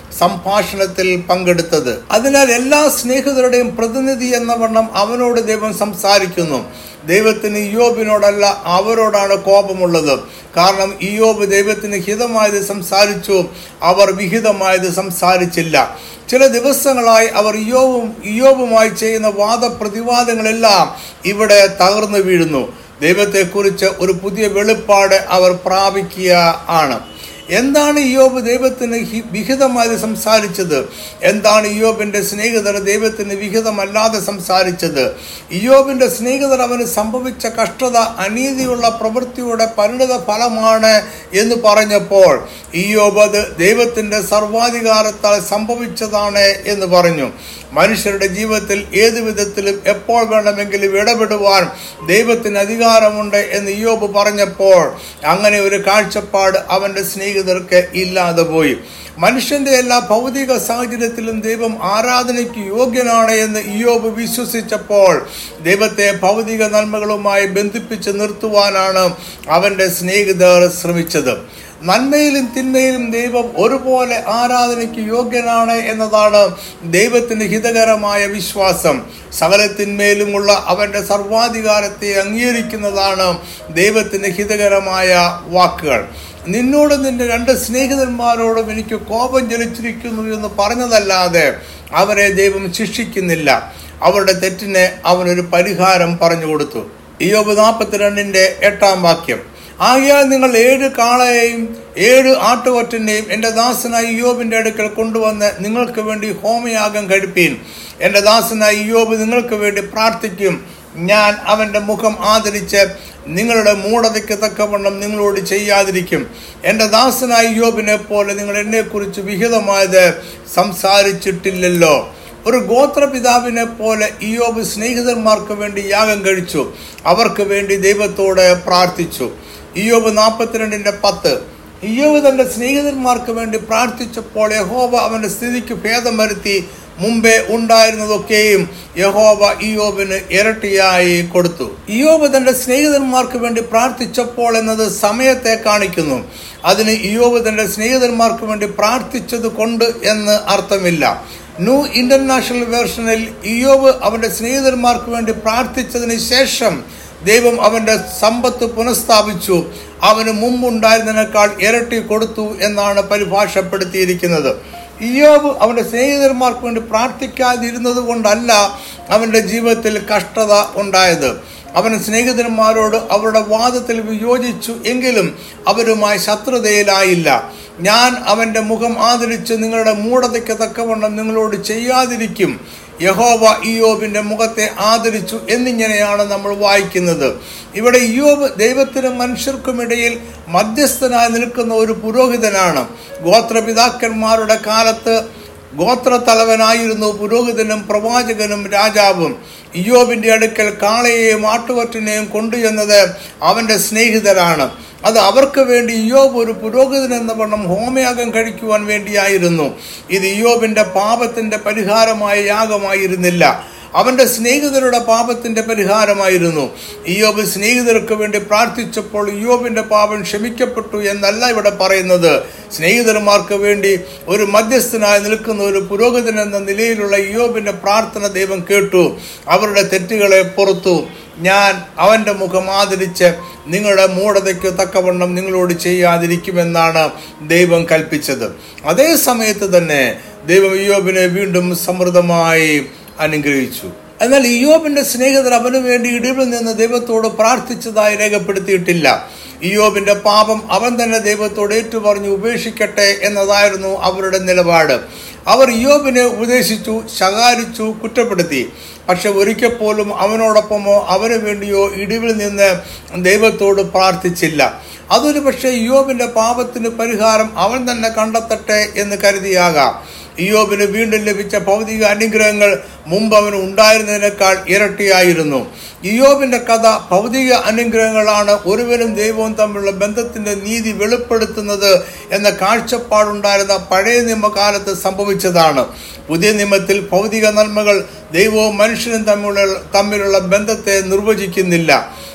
സംഭാഷണത്തിൽ പങ്കെടുത്തത് അതിനാൽ എല്ലാ സ്നേഹിതരുടെയും പ്രതിനിധി എന്ന വണ്ണം അവനോട് ദൈവം സംസാരിക്കുന്നു ദൈവത്തിന് ഇയോബിനോടല്ല അവരോടാണ് കോപമുള്ളത് കാരണം ഇയോബ് ദൈവത്തിന് ഹിതമായത് സംസാരിച്ചു അവർ വിഹിതമായത് സംസാരിച്ചില്ല ചില ദിവസങ്ങളായി അവർ ഇയോബും ഇയോബുമായി ചെയ്യുന്ന വാദപ്രതിവാദങ്ങളെല്ലാം ഇവിടെ തകർന്നു വീഴുന്നു ദൈവത്തെക്കുറിച്ച് ഒരു പുതിയ വെളിപ്പാട് അവർ പ്രാപിക്കുക ആണ് എന്താണ് ഇയോബ് ദൈവത്തിന് ഹി- വിഹിതമായി സംസാരിച്ചത് എന്താണ് ഇയോബിന്റെ സ്നേഹിതർ ദൈവത്തിന് വിഹിതമല്ലാതെ സംസാരിച്ചത് ഇയോബിന്റെ സ്നേഹിതർ അവന് സംഭവിച്ച കഷ്ടത അനീതിയുള്ള പ്രവൃത്തിയുടെ പരിണിത ഫലമാണ് എന്ന് പറഞ്ഞപ്പോൾ ഇയോബ് അത് ദൈവത്തിന്റെ സർവാധികാരത്താൽ സംഭവിച്ചതാണ് എന്ന് പറഞ്ഞു മനുഷ്യരുടെ ജീവിതത്തിൽ ഏത് വിധത്തിലും എപ്പോൾ വേണമെങ്കിലും ഇടപെടുവാൻ ദൈവത്തിന് അധികാരമുണ്ട് എന്ന് ഇയോബ് പറഞ്ഞപ്പോൾ അങ്ങനെ ഒരു കാഴ്ചപ്പാട് അവന്റെ സ്നേഹിതർക്ക് ഇല്ലാതെ പോയി മനുഷ്യന്റെ എല്ലാ ഭൗതിക സാഹചര്യത്തിലും ദൈവം ആരാധനയ്ക്ക് യോഗ്യനാണ് എന്ന് ഇയോബ് വിശ്വസിച്ചപ്പോൾ ദൈവത്തെ ഭൗതിക നന്മകളുമായി ബന്ധിപ്പിച്ച് നിർത്തുവാനാണ് അവന്റെ സ്നേഹിതർ ശ്രമിച്ചത് നന്മയിലും തിന്മയിലും ദൈവം ഒരുപോലെ ആരാധനയ്ക്ക് യോഗ്യനാണ് എന്നതാണ് ദൈവത്തിന് ഹിതകരമായ വിശ്വാസം സകലത്തിന്മേലുമുള്ള അവന്റെ സർവാധികാരത്തെ അംഗീകരിക്കുന്നതാണ് ദൈവത്തിന് ഹിതകരമായ വാക്കുകൾ നിന്നോടും നിന്റെ രണ്ട് സ്നേഹിതന്മാരോടും എനിക്ക് കോപം ജലിച്ചിരിക്കുന്നു എന്ന് പറഞ്ഞതല്ലാതെ അവരെ ദൈവം ശിക്ഷിക്കുന്നില്ല അവരുടെ തെറ്റിന് അവനൊരു പരിഹാരം പറഞ്ഞു കൊടുത്തു ഇയോബ് നാൽപ്പത്തിരണ്ടിന്റെ എട്ടാം വാക്യം ആകയാൽ നിങ്ങൾ ഏഴ് കാളയെയും ഏഴ് ആട്ടുകൊറ്റനെയും എൻ്റെ ദാസനായ ഇയോബിൻ്റെ അടുക്കൽ കൊണ്ടുവന്ന് നിങ്ങൾക്ക് വേണ്ടി ഹോമയാഗം കഴിപ്പീൻ എൻ്റെ ദാസനായ ഇയോബ് നിങ്ങൾക്ക് വേണ്ടി പ്രാർത്ഥിക്കും ഞാൻ അവൻ്റെ മുഖം ആദരിച്ച് നിങ്ങളുടെ മൂഢതയ്ക്ക് തക്കവണ്ണം നിങ്ങളോട് ചെയ്യാതിരിക്കും എൻ്റെ ദാസനായ യോബിനെ പോലെ നിങ്ങൾ എന്നെക്കുറിച്ച് വിഹിതമായത് സംസാരിച്ചിട്ടില്ലല്ലോ ഒരു ഗോത്രപിതാവിനെ പോലെ ഇയോബ് സ്നേഹിതന്മാർക്ക് വേണ്ടി യാഗം കഴിച്ചു അവർക്ക് വേണ്ടി ദൈവത്തോട് പ്രാർത്ഥിച്ചു ഇയോബ് നാൽപ്പത്തിരണ്ടിന്റെ പത്ത് ഇയോബ് തന്റെ സ്നേഹിതന്മാർക്ക് വേണ്ടി പ്രാർത്ഥിച്ചപ്പോൾ യഹോവ അവന്റെ സ്ഥിതിക്ക് ഭേദം വരുത്തി മുമ്പേ ഉണ്ടായിരുന്നതൊക്കെയും യഹോവ ഇയോബിന് ഇരട്ടിയായി കൊടുത്തു ഇയോബ് തന്റെ സ്നേഹിതന്മാർക്ക് വേണ്ടി പ്രാർത്ഥിച്ചപ്പോൾ എന്നത് സമയത്തെ കാണിക്കുന്നു അതിന് ഇയോബ് തന്റെ സ്നേഹിതന്മാർക്ക് വേണ്ടി പ്രാർത്ഥിച്ചത് കൊണ്ട് എന്ന് അർത്ഥമില്ല ന്യൂ ഇന്റർനാഷണൽ വേർഷനിൽ ഇയോബ് അവന്റെ സ്നേഹിതന്മാർക്ക് വേണ്ടി പ്രാർത്ഥിച്ചതിന് ശേഷം ദൈവം അവന്റെ സമ്പത്ത് പുനഃസ്ഥാപിച്ചു അവന് മുമ്പുണ്ടായിരുന്നതിനേക്കാൾ ഇരട്ടി കൊടുത്തു എന്നാണ് പരിഭാഷപ്പെടുത്തിയിരിക്കുന്നത് ഇയോബ് അവന്റെ സ്നേഹിതന്മാർക്ക് വേണ്ടി പ്രാർത്ഥിക്കാതിരുന്നത് കൊണ്ടല്ല അവന്റെ ജീവിതത്തിൽ കഷ്ടത ഉണ്ടായത് അവൻ സ്നേഹിതന്മാരോട് അവരുടെ വാദത്തിൽ വിയോജിച്ചു എങ്കിലും അവരുമായി ശത്രുതയിലായില്ല ഞാൻ അവന്റെ മുഖം ആദരിച്ച് നിങ്ങളുടെ മൂഢതയ്ക്ക് തക്കവണ്ണം നിങ്ങളോട് ചെയ്യാതിരിക്കും യഹോവ ഇയോബിന്റെ മുഖത്തെ ആദരിച്ചു എന്നിങ്ങനെയാണ് നമ്മൾ വായിക്കുന്നത് ഇവിടെ ഇയോബ് ദൈവത്തിനും മനുഷ്യർക്കുമിടയിൽ മധ്യസ്ഥനായി നിൽക്കുന്ന ഒരു പുരോഹിതനാണ് ഗോത്രപിതാക്കന്മാരുടെ കാലത്ത് ഗോത്രത്തലവനായിരുന്നു പുരോഹിതനും പ്രവാചകനും രാജാവും ഇയോബിന്റെ അടുക്കൽ കാളയെയും ആട്ടുകൊറ്റനെയും കൊണ്ടുചെന്നത് അവന്റെ സ്നേഹിതരാണ് അത് അവർക്ക് വേണ്ടി ഇയോബ് ഒരു പുരോഹിതൻ എന്ന വണ്ണം ഹോമയാഗം കഴിക്കുവാൻ വേണ്ടിയായിരുന്നു ഇത് ഇയോബിന്റെ പാപത്തിന്റെ പരിഹാരമായ യാഗമായിരുന്നില്ല അവന്റെ സ്നേഹിതരുടെ പാപത്തിന്റെ പരിഹാരമായിരുന്നു ഇയോബ് സ്നേഹിതർക്ക് വേണ്ടി പ്രാർത്ഥിച്ചപ്പോൾ ഇയോബിന്റെ പാപം ക്ഷമിക്കപ്പെട്ടു എന്നല്ല ഇവിടെ പറയുന്നത് സ്നേഹിതന്മാർക്ക് വേണ്ടി ഒരു മധ്യസ്ഥനായി നിൽക്കുന്ന ഒരു പുരോഹിതൻ എന്ന നിലയിലുള്ള ഇയോബിന്റെ പ്രാർത്ഥന ദൈവം കേട്ടു അവരുടെ തെറ്റുകളെ പുറത്തു ഞാൻ അവന്റെ മുഖം ആദരിച്ച് നിങ്ങളുടെ മൂഢതയ്ക്ക് തക്കവണ്ണം നിങ്ങളോട് ചെയ്യാതിരിക്കുമെന്നാണ് ദൈവം കൽപ്പിച്ചത് അതേ സമയത്ത് തന്നെ ദൈവം ഇയോബിനെ വീണ്ടും സമൃദ്ധമായി അനുഗ്രഹിച്ചു എന്നാൽ ഇയോബിന്റെ സ്നേഹിതർ അവന് വേണ്ടി ഇടിവിൽ നിന്ന് ദൈവത്തോട് പ്രാർത്ഥിച്ചതായി രേഖപ്പെടുത്തിയിട്ടില്ല ഇയോബിന്റെ പാപം അവൻ തന്നെ ദൈവത്തോട് ഏറ്റുപറഞ്ഞു ഉപേക്ഷിക്കട്ടെ എന്നതായിരുന്നു അവരുടെ നിലപാട് അവർ ഇയോബിനെ ഉപദേശിച്ചു ശകാരിച്ചു കുറ്റപ്പെടുത്തി പക്ഷെ ഒരിക്കൽ പോലും അവനോടൊപ്പമോ അവന് വേണ്ടിയോ ഇടിവിൽ നിന്ന് ദൈവത്തോട് പ്രാർത്ഥിച്ചില്ല അതൊരു പക്ഷേ ഇയോബിന്റെ പാപത്തിന് പരിഹാരം അവൻ തന്നെ കണ്ടെത്തട്ടെ എന്ന് കരുതിയാകാം ഇയോബിന് വീണ്ടും ലഭിച്ച ഭൗതിക അനുഗ്രഹങ്ങൾ മുമ്പ് അവന് ഉണ്ടായിരുന്നതിനേക്കാൾ ഇരട്ടിയായിരുന്നു ഇയോബിന്റെ കഥ ഭൗതിക അനുഗ്രഹങ്ങളാണ് ഒരുവനും ദൈവവും തമ്മിലുള്ള ബന്ധത്തിന്റെ നീതി വെളിപ്പെടുത്തുന്നത് എന്ന കാഴ്ചപ്പാടുണ്ടായിരുന്ന പഴയ നിയമകാലത്ത് സംഭവിച്ചതാണ് പുതിയ നിയമത്തിൽ ഭൗതിക നന്മകൾ ദൈവവും മനുഷ്യനും തമ്മിലുള്ള തമ്മിലുള്ള ബന്ധത്തെ നിർവചിക്കുന്നില്ല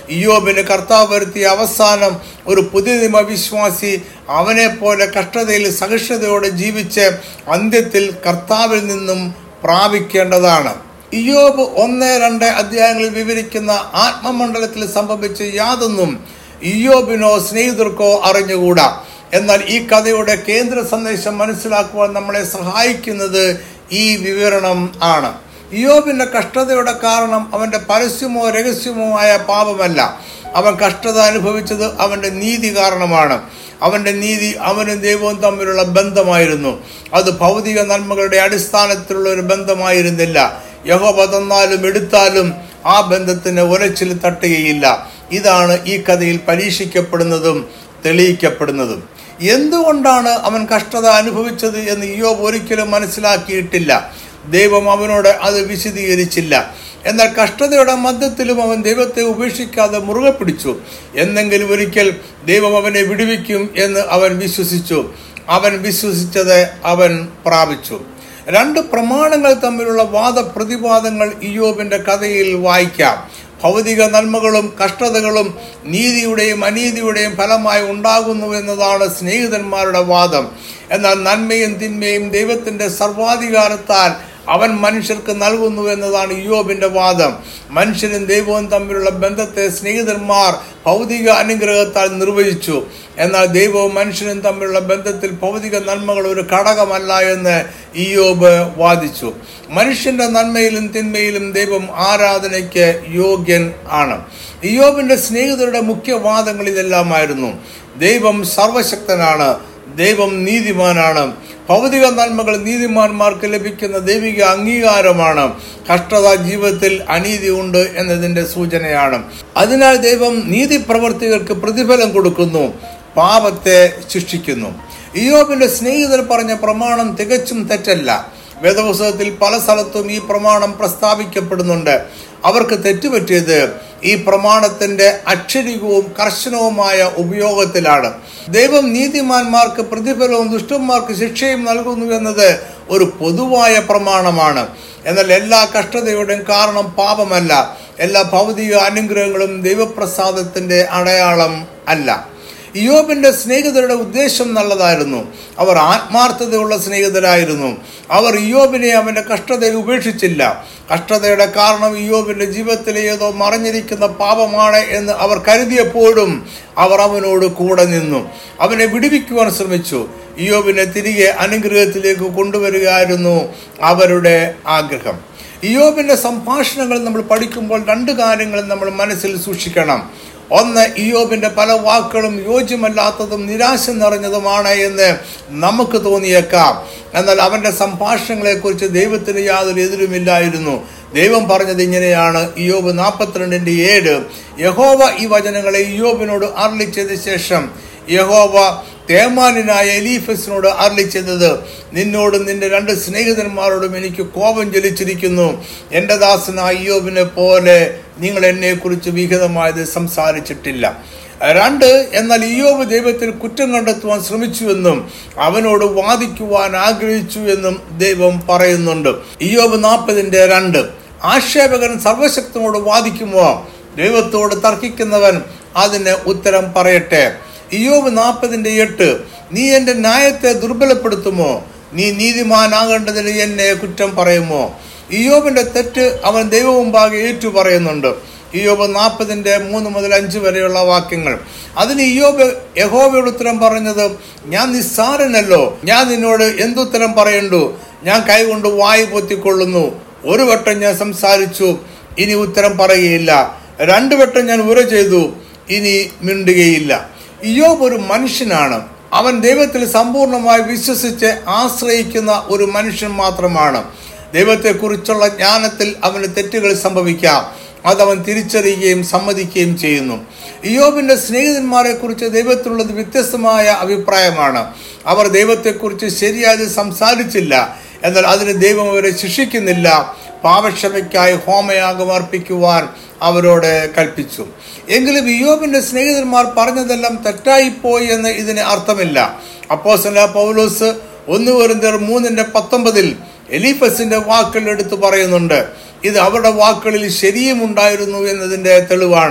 ഇയോബിന് കർത്താവ് വരുത്തിയ അവസാനം ഒരു പുതിയ നിയമ വിശ്വാസി അവനെ പോലെ കഷ്ടതയിൽ സഹിഷ്ണുതയോടെ ജീവിച്ച് അന്ത്യത്തിൽ കർത്താവിൽ നിന്നും പ്രാപിക്കേണ്ടതാണ് ഇയോബ് ഒന്ന് രണ്ട് അധ്യായങ്ങളിൽ വിവരിക്കുന്ന ആത്മമണ്ഡലത്തിൽ സംഭവിച്ച യാതൊന്നും ഇയോബിനോ സ്നേഹിതർക്കോ അറിഞ്ഞുകൂടാ എന്നാൽ ഈ കഥയുടെ കേന്ദ്ര സന്ദേശം മനസ്സിലാക്കുവാൻ നമ്മളെ സഹായിക്കുന്നത് ഈ വിവരണം ആണ് ഇയോബിന്റെ കഷ്ടതയുടെ കാരണം അവന്റെ പരസ്യമോ രഹസ്യമോ ആയ പാപമല്ല അവൻ കഷ്ടത അനുഭവിച്ചത് അവന്റെ നീതി കാരണമാണ് അവന്റെ നീതി അവനും ദൈവവും തമ്മിലുള്ള ബന്ധമായിരുന്നു അത് ഭൗതിക നന്മകളുടെ അടിസ്ഥാനത്തിലുള്ള ഒരു ബന്ധമായിരുന്നില്ല യഹോബ തന്നാലും എടുത്താലും ആ ബന്ധത്തിന് ഉരച്ചിൽ തട്ടുകയില്ല ഇതാണ് ഈ കഥയിൽ പരീക്ഷിക്കപ്പെടുന്നതും തെളിയിക്കപ്പെടുന്നതും എന്തുകൊണ്ടാണ് അവൻ കഷ്ടത അനുഭവിച്ചത് എന്ന് ഇയോബ് ഒരിക്കലും മനസ്സിലാക്കിയിട്ടില്ല ദൈവം അവനോട് അത് വിശദീകരിച്ചില്ല എന്നാൽ കഷ്ടതയുടെ മധ്യത്തിലും അവൻ ദൈവത്തെ ഉപേക്ഷിക്കാതെ മുറുകെ പിടിച്ചു എന്നെങ്കിലും ഒരിക്കൽ ദൈവം അവനെ വിടുവിക്കും എന്ന് അവൻ വിശ്വസിച്ചു അവൻ വിശ്വസിച്ചത് അവൻ പ്രാപിച്ചു രണ്ട് പ്രമാണങ്ങൾ തമ്മിലുള്ള വാദപ്രതിവാദങ്ങൾ ഇയോബിന്റെ കഥയിൽ വായിക്കാം ഭൗതിക നന്മകളും കഷ്ടതകളും നീതിയുടെയും അനീതിയുടെയും ഫലമായി ഉണ്ടാകുന്നു എന്നതാണ് സ്നേഹിതന്മാരുടെ വാദം എന്നാൽ നന്മയും തിന്മയും ദൈവത്തിന്റെ സർവാധികാരത്താൽ അവൻ മനുഷ്യർക്ക് നൽകുന്നു എന്നതാണ് യോബിന്റെ വാദം മനുഷ്യനും ദൈവവും തമ്മിലുള്ള ബന്ധത്തെ സ്നേഹിതന്മാർ ഭൗതിക അനുഗ്രഹത്താൽ നിർവഹിച്ചു എന്നാൽ ദൈവവും മനുഷ്യനും തമ്മിലുള്ള ബന്ധത്തിൽ ഭൗതിക നന്മകൾ ഒരു ഘടകമല്ല എന്ന് ഇയോബ് വാദിച്ചു മനുഷ്യന്റെ നന്മയിലും തിന്മയിലും ദൈവം ആരാധനയ്ക്ക് യോഗ്യൻ ആണ് ഇയോബിന്റെ സ്നേഹിതരുടെ മുഖ്യ വാദങ്ങൾ ഇതെല്ലാമായിരുന്നു ദൈവം സർവശക്തനാണ് ദൈവം നീതിമാനാണ് ഭൗതിക നന്മകൾ നീതിമാന്മാർക്ക് ലഭിക്കുന്ന ദൈവിക അംഗീകാരമാണ് കഷ്ടത ജീവിതത്തിൽ അനീതി ഉണ്ട് എന്നതിന്റെ സൂചനയാണ് അതിനാൽ ദൈവം നീതി പ്രവർത്തികൾക്ക് പ്രതിഫലം കൊടുക്കുന്നു പാപത്തെ ശിക്ഷിക്കുന്നു ഇയോബിന്റെ സ്നേഹിതർ പറഞ്ഞ പ്രമാണം തികച്ചും തെറ്റല്ല വേദപുസ്തകത്തിൽ പല സ്ഥലത്തും ഈ പ്രമാണം പ്രസ്താവിക്കപ്പെടുന്നുണ്ട് അവർക്ക് തെറ്റുപറ്റിയത് ഈ പ്രമാണത്തിന്റെ അക്ഷരികവും കർശനവുമായ ഉപയോഗത്തിലാണ് ദൈവം നീതിമാന്മാർക്ക് പ്രതിഫലവും ദുഷ്ടന്മാർക്ക് ശിക്ഷയും നൽകുന്നു എന്നത് ഒരു പൊതുവായ പ്രമാണമാണ് എന്നാൽ എല്ലാ കഷ്ടതയുടെയും കാരണം പാപമല്ല എല്ലാ ഭൗതിക അനുഗ്രഹങ്ങളും ദൈവപ്രസാദത്തിന്റെ അടയാളം അല്ല ഇയോബിന്റെ സ്നേഹിതരുടെ ഉദ്ദേശം നല്ലതായിരുന്നു അവർ ആത്മാർത്ഥതയുള്ള സ്നേഹിതരായിരുന്നു അവർ ഇയോബിനെ അവന്റെ കഷ്ടതയിൽ ഉപേക്ഷിച്ചില്ല കഷ്ടതയുടെ കാരണം ഇയോബിന്റെ ജീവിതത്തിലെ ഏതോ മറഞ്ഞിരിക്കുന്ന പാപമാണ് എന്ന് അവർ കരുതിയപ്പോഴും അവർ അവനോട് കൂടെ നിന്നു അവനെ വിടുവിക്കുവാൻ ശ്രമിച്ചു ഇയോബിനെ തിരികെ അനുഗ്രഹത്തിലേക്ക് കൊണ്ടുവരികയായിരുന്നു അവരുടെ ആഗ്രഹം ഇയോബിന്റെ സംഭാഷണങ്ങൾ നമ്മൾ പഠിക്കുമ്പോൾ രണ്ട് കാര്യങ്ങൾ നമ്മൾ മനസ്സിൽ സൂക്ഷിക്കണം ഒന്ന് ഇയോബിന്റെ പല വാക്കുകളും യോജ്യമല്ലാത്തതും നിരാശ നിറഞ്ഞതുമാണ് എന്ന് നമുക്ക് തോന്നിയേക്കാം എന്നാൽ അവന്റെ സംഭാഷണങ്ങളെക്കുറിച്ച് ദൈവത്തിന് യാതൊരു എതിരുമില്ലായിരുന്നു ദൈവം പറഞ്ഞത് ഇങ്ങനെയാണ് ഇയോബ് നാൽപ്പത്തിരണ്ടിന്റെ ഏഴ് യഹോവ ഈ വചനങ്ങളെ ഇയോബിനോട് അർളിച്ചതിന് ശേഷം യഹോവ തേമാനായ എലീഫസിനോട് അർളിച്ചത് നിന്നോടും നിന്റെ രണ്ട് സ്നേഹിതന്മാരോടും എനിക്ക് കോപം ജലിച്ചിരിക്കുന്നു എൻ്റെ ദാസനായ ഇയോബിനെ പോലെ നിങ്ങൾ എന്നെക്കുറിച്ച് വിഹിതമായത് സംസാരിച്ചിട്ടില്ല രണ്ട് എന്നാൽ ഇയോബ് ദൈവത്തിൽ കുറ്റം കണ്ടെത്തുവാൻ ശ്രമിച്ചുവെന്നും അവനോട് വാദിക്കുവാൻ ആഗ്രഹിച്ചു എന്നും ദൈവം പറയുന്നുണ്ട് ഇയോബ് നാൽപ്പതിന്റെ രണ്ട് ആക്ഷേപകൻ സർവശക്തനോട് വാദിക്കുമോ ദൈവത്തോട് തർക്കിക്കുന്നവൻ അതിന് ഉത്തരം പറയട്ടെ ഇയോബ് നാൽപ്പതിന്റെ എട്ട് നീ എൻ്റെ ന്യായത്തെ ദുർബലപ്പെടുത്തുമോ നീ നീതിമാനാകേണ്ടതിന് എന്നെ കുറ്റം പറയുമോ ഇയോബിന്റെ തെറ്റ് അവൻ ദൈവമുമ്പാകെ ഏറ്റു പറയുന്നുണ്ട് ഇയോബ് നാൽപ്പതിന്റെ മൂന്ന് മുതൽ അഞ്ച് വരെയുള്ള വാക്യങ്ങൾ അതിന് ഇയോബ് യഹോബയോട് ഉത്തരം പറഞ്ഞത് ഞാൻ നിസ്സാരനല്ലോ ഞാൻ നിന്നോട് എന്തുത്തരം പറയണ്ടു ഞാൻ കൈകൊണ്ട് വായു പൊത്തിക്കൊള്ളുന്നു ഒരു വട്ടം ഞാൻ സംസാരിച്ചു ഇനി ഉത്തരം പറയുകയില്ല രണ്ടു വട്ടം ഞാൻ ഉര ചെയ്തു ഇനി മിണ്ടുകയില്ല ഇയോബ് ഒരു മനുഷ്യനാണ് അവൻ ദൈവത്തിൽ സമ്പൂർണ്ണമായി വിശ്വസിച്ച് ആശ്രയിക്കുന്ന ഒരു മനുഷ്യൻ മാത്രമാണ് ദൈവത്തെക്കുറിച്ചുള്ള ജ്ഞാനത്തിൽ അവന് തെറ്റുകൾ സംഭവിക്കാം അതവൻ തിരിച്ചറിയുകയും സമ്മതിക്കുകയും ചെയ്യുന്നു ഇയോബിന്റെ സ്നേഹിതന്മാരെ കുറിച്ച് ദൈവത്തിലുള്ളത് വ്യത്യസ്തമായ അഭിപ്രായമാണ് അവർ ദൈവത്തെക്കുറിച്ച് ശരിയായി സംസാരിച്ചില്ല എന്നാൽ അതിന് ദൈവം അവരെ ശിക്ഷിക്കുന്നില്ല പാപക്ഷമയ്ക്കായി ഹോമയാഗം അർപ്പിക്കുവാൻ അവരോട് കൽപ്പിച്ചു എങ്കിലും ഇയോബിന്റെ സ്നേഹിതന്മാർ പറഞ്ഞതെല്ലാം തെറ്റായിപ്പോയി എന്ന് ഇതിന് അർത്ഥമില്ല അപ്പോസല പൗലോസ് ഒന്ന് വെറുതെ മൂന്നിന്റെ പത്തൊമ്പതിൽ എലീഫസിന്റെ വാക്കുകൾ എടുത്തു പറയുന്നുണ്ട് ഇത് അവരുടെ വാക്കുകളിൽ ശരിയും ഉണ്ടായിരുന്നു എന്നതിന്റെ തെളിവാണ്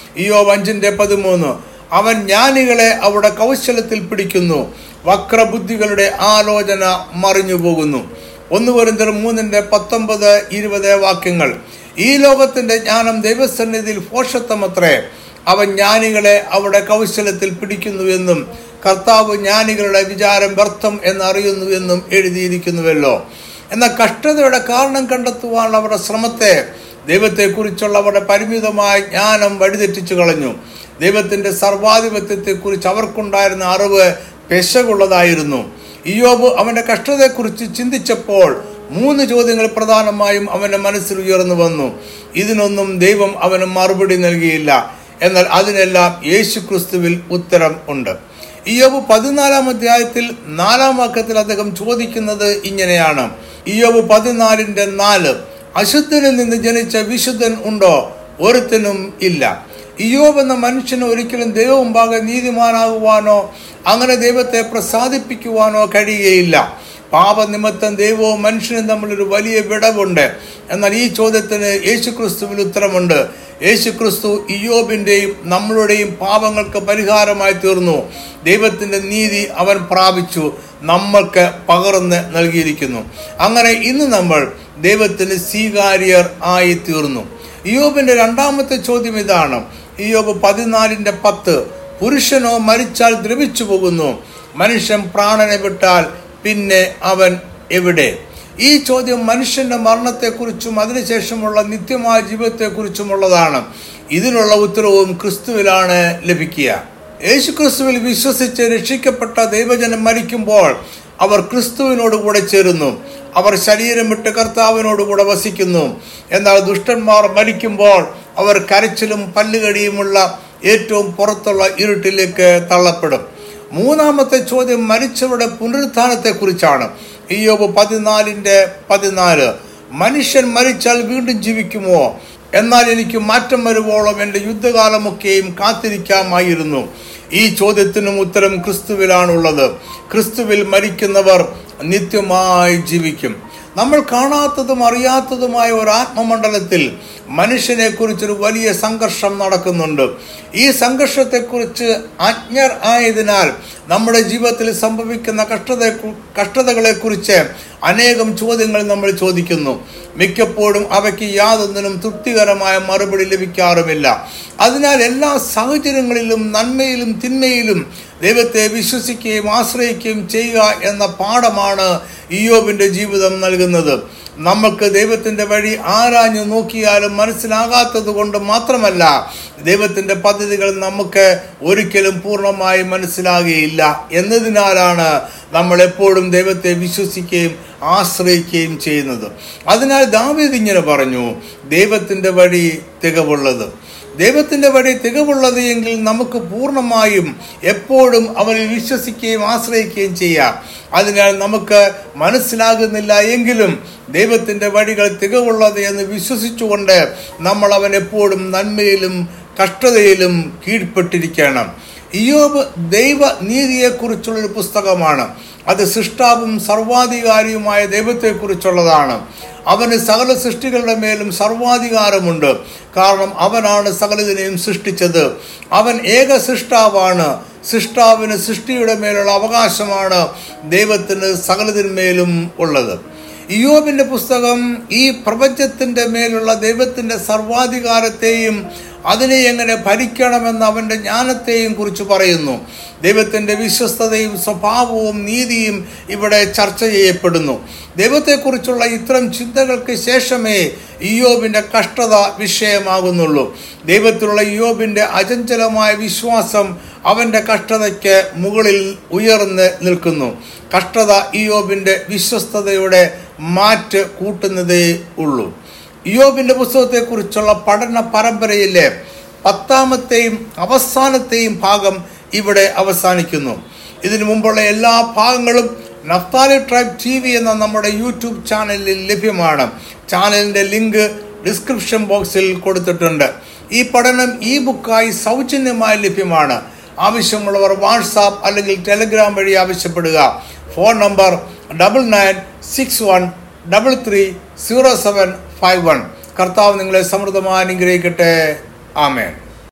ഇയോബ് അഞ്ചിന്റെ പതിമൂന്ന് അവൻ ജ്ഞാനികളെ അവിടെ കൗശലത്തിൽ പിടിക്കുന്നു വക്രബുദ്ധികളുടെ ആലോചന മറിഞ്ഞു പോകുന്നു ഒന്ന് വരുന്നർ മൂന്നിന്റെ പത്തൊമ്പത് ഇരുപത് വാക്യങ്ങൾ ഈ ലോകത്തിന്റെ ജ്ഞാനം ദൈവസന്നിധിയിൽ പോഷത്വമത്രേ അവൻ ജ്ഞാനികളെ അവിടെ കൗശലത്തിൽ പിടിക്കുന്നുവെന്നും കർത്താവ് ജ്ഞാനികളുടെ വിചാരം വ്യർത്ഥം എന്നറിയുന്നു എന്നും എഴുതിയിരിക്കുന്നുവല്ലോ എന്നാൽ കഷ്ടതയുടെ കാരണം കണ്ടെത്തുവാനുള്ള അവരുടെ ശ്രമത്തെ ദൈവത്തെക്കുറിച്ചുള്ള അവരുടെ പരിമിതമായ ജ്ഞാനം വഴിതെറ്റിച്ചു കളഞ്ഞു ദൈവത്തിന്റെ സർവാധിപത്യത്തെക്കുറിച്ച് അവർക്കുണ്ടായിരുന്ന അറിവ് പെശകുള്ളതായിരുന്നു ഇയോബ് അവന്റെ കഷ്ടതയെക്കുറിച്ച് ചിന്തിച്ചപ്പോൾ മൂന്ന് ചോദ്യങ്ങൾ പ്രധാനമായും അവന്റെ മനസ്സിൽ ഉയർന്നു വന്നു ഇതിനൊന്നും ദൈവം അവന് മറുപടി നൽകിയില്ല എന്നാൽ അതിനെല്ലാം യേശു ക്രിസ്തുവിൽ ഉത്തരം ഉണ്ട് ഇയോബ് പതിനാലാം അധ്യായത്തിൽ നാലാം വാക്യത്തിൽ അദ്ദേഹം ചോദിക്കുന്നത് ഇങ്ങനെയാണ് ഇയോബ് പതിനാലിന്റെ നാല് അശുദ്ധനിൽ നിന്ന് ജനിച്ച വിശുദ്ധൻ ഉണ്ടോ ഒരുത്തനും ഇല്ല ഇയോബ് എന്ന മനുഷ്യന് ഒരിക്കലും ദൈവമുമ്പാകെ നീതിമാനാകുവാനോ അങ്ങനെ ദൈവത്തെ പ്രസാദിപ്പിക്കുവാനോ കഴിയുകയില്ല പാപനിമിത്തം ദൈവവും മനുഷ്യനും തമ്മിലൊരു വലിയ വിടവുണ്ട് എന്നാൽ ഈ ചോദ്യത്തിന് യേശുക്രിസ്തുവിൽ ഉത്തരമുണ്ട് യേശുക്രിസ്തു ഇയോബിൻ്റെയും നമ്മളുടെയും പാപങ്ങൾക്ക് പരിഹാരമായി തീർന്നു ദൈവത്തിൻ്റെ നീതി അവൻ പ്രാപിച്ചു നമ്മൾക്ക് പകർന്ന് നൽകിയിരിക്കുന്നു അങ്ങനെ ഇന്ന് നമ്മൾ ദൈവത്തിന് സ്വീകാര്യർ ആയി തീർന്നു ഇയോബിന്റെ രണ്ടാമത്തെ ചോദ്യം ഇതാണ് ഇയോബ് പതിനാലിന്റെ പത്ത് പുരുഷനോ മരിച്ചാൽ ദ്രവിച്ചു പോകുന്നു മനുഷ്യൻ പ്രാണനെ വിട്ടാൽ പിന്നെ അവൻ എവിടെ ഈ ചോദ്യം മനുഷ്യന്റെ മരണത്തെക്കുറിച്ചും അതിനുശേഷമുള്ള നിത്യമായ ജീവിതത്തെക്കുറിച്ചുമുള്ളതാണ് ഇതിനുള്ള ഉത്തരവും ക്രിസ്തുവിലാണ് ലഭിക്കുക യേശു ക്രിസ്തുവിൽ വിശ്വസിച്ച് രക്ഷിക്കപ്പെട്ട ദൈവജനം മരിക്കുമ്പോൾ അവർ ക്രിസ്തുവിനോട് കൂടെ ചേരുന്നു അവർ ശരീരം വിട്ട് കർത്താവിനോട് കൂടെ വസിക്കുന്നു എന്നാൽ ദുഷ്ടന്മാർ മരിക്കുമ്പോൾ അവർ കരച്ചിലും പല്ലുകടിയുമുള്ള ഏറ്റവും പുറത്തുള്ള ഇരുട്ടിലേക്ക് തള്ളപ്പെടും മൂന്നാമത്തെ ചോദ്യം മരിച്ചവരുടെ പുനരുത്ഥാനത്തെക്കുറിച്ചാണ് ഇയോബ് പതിനാലിന്റെ പതിനാല് മനുഷ്യൻ മരിച്ചാൽ വീണ്ടും ജീവിക്കുമോ എന്നാൽ എനിക്ക് മാറ്റം വരുവോളം എൻ്റെ യുദ്ധകാലമൊക്കെയും കാത്തിരിക്കാമായിരുന്നു ഈ ചോദ്യത്തിനും ഉത്തരം ക്രിസ്തുവിലാണുള്ളത് ക്രിസ്തുവിൽ മരിക്കുന്നവർ നിത്യമായി ജീവിക്കും നമ്മൾ കാണാത്തതും അറിയാത്തതുമായ ഒരു ആത്മമണ്ഡലത്തിൽ മനുഷ്യനെ കുറിച്ചൊരു വലിയ സംഘർഷം നടക്കുന്നുണ്ട് ഈ സംഘർഷത്തെക്കുറിച്ച് അജ്ഞർ ആയതിനാൽ നമ്മുടെ ജീവിതത്തിൽ സംഭവിക്കുന്ന കഷ്ടത കഷ്ടതകളെക്കുറിച്ച് അനേകം ചോദ്യങ്ങൾ നമ്മൾ ചോദിക്കുന്നു മിക്കപ്പോഴും അവയ്ക്ക് യാതൊന്നിനും തൃപ്തികരമായ മറുപടി ലഭിക്കാറുമില്ല അതിനാൽ എല്ലാ സാഹചര്യങ്ങളിലും നന്മയിലും തിന്മയിലും ദൈവത്തെ വിശ്വസിക്കുകയും ആശ്രയിക്കുകയും ചെയ്യുക എന്ന പാഠമാണ് ഇയോബിന്റെ ജീവിതം നൽകുന്നത് നമുക്ക് ദൈവത്തിന്റെ വഴി ആരാഞ്ഞു നോക്കിയാലും മനസ്സിലാകാത്തത് കൊണ്ട് മാത്രമല്ല ദൈവത്തിന്റെ പദ്ധതികൾ നമുക്ക് ഒരിക്കലും പൂർണ്ണമായി മനസ്സിലാകുകയില്ല എന്നതിനാലാണ് നമ്മൾ എപ്പോഴും ദൈവത്തെ വിശ്വസിക്കുകയും ആശ്രയിക്കുകയും ചെയ്യുന്നത് അതിനാൽ ദാവീദ് ഇങ്ങനെ പറഞ്ഞു ദൈവത്തിന്റെ വഴി തികവുള്ളത് ദൈവത്തിന്റെ വഴി തികവുള്ളത് എങ്കിൽ നമുക്ക് പൂർണ്ണമായും എപ്പോഴും അവനിൽ വിശ്വസിക്കുകയും ആശ്രയിക്കുകയും ചെയ്യാം അതിനാൽ നമുക്ക് മനസ്സിലാകുന്നില്ല എങ്കിലും ദൈവത്തിന്റെ വഴികൾ തികവുള്ളത് എന്ന് വിശ്വസിച്ചുകൊണ്ട് നമ്മൾ അവൻ എപ്പോഴും നന്മയിലും കഷ്ടതയിലും കീഴ്പ്പെട്ടിരിക്കണം ഇയോബ് ദൈവ നീതിയെക്കുറിച്ചുള്ളൊരു പുസ്തകമാണ് അത് സൃഷ്ടാവും സർവാധികാരിയുമായ ദൈവത്തെക്കുറിച്ചുള്ളതാണ് അവന് സകല സൃഷ്ടികളുടെ മേലും സർവാധികാരമുണ്ട് കാരണം അവനാണ് സകലതിനെയും സൃഷ്ടിച്ചത് അവൻ ഏക സൃഷ്ടാവാണ് സൃഷ്ടാവിന് സൃഷ്ടിയുടെ മേലുള്ള അവകാശമാണ് ദൈവത്തിന് സകലതിന്മേലും ഉള്ളത് ഇയോബിന്റെ പുസ്തകം ഈ പ്രപഞ്ചത്തിന്റെ മേലുള്ള ദൈവത്തിന്റെ സർവാധികാരത്തെയും അതിനെ എങ്ങനെ ഭരിക്കണമെന്ന് അവന്റെ ജ്ഞാനത്തെയും കുറിച്ച് പറയുന്നു ദൈവത്തിന്റെ വിശ്വസ്തതയും സ്വഭാവവും നീതിയും ഇവിടെ ചർച്ച ചെയ്യപ്പെടുന്നു ദൈവത്തെക്കുറിച്ചുള്ള ഇത്തരം ചിന്തകൾക്ക് ശേഷമേ ഇയോബിന്റെ കഷ്ടത വിഷയമാകുന്നുള്ളൂ ദൈവത്തിലുള്ള ഇയോബിന്റെ അചഞ്ചലമായ വിശ്വാസം അവന്റെ കഷ്ടതയ്ക്ക് മുകളിൽ ഉയർന്ന് നിൽക്കുന്നു കഷ്ടത ഇയോബിന്റെ വിശ്വസ്തതയുടെ മാറ്റ് കൂട്ടുന്നതേ ഉള്ളൂ ഇയോബിന്റെ പുസ്തകത്തെക്കുറിച്ചുള്ള പഠന പരമ്പരയിലെ പത്താമത്തെയും അവസാനത്തെയും ഭാഗം ഇവിടെ അവസാനിക്കുന്നു ഇതിനു മുമ്പുള്ള എല്ലാ ഭാഗങ്ങളും നഫ്താലി ട്രൈബ് ടി വി എന്ന നമ്മുടെ യൂട്യൂബ് ചാനലിൽ ലഭ്യമാണ് ചാനലിൻ്റെ ലിങ്ക് ഡിസ്ക്രിപ്ഷൻ ബോക്സിൽ കൊടുത്തിട്ടുണ്ട് ഈ പഠനം ഈ ബുക്കായി സൗജന്യമായി ലഭ്യമാണ് ആവശ്യമുള്ളവർ വാട്സാപ്പ് അല്ലെങ്കിൽ ടെലഗ്രാം വഴി ആവശ്യപ്പെടുക phone number double nine six one double three zero seven five one കർത്താവ് നിങ്ങളെ സമൃദ്ധമായി അനുഗ്രഹിക്കട്ടെ ആമേൻ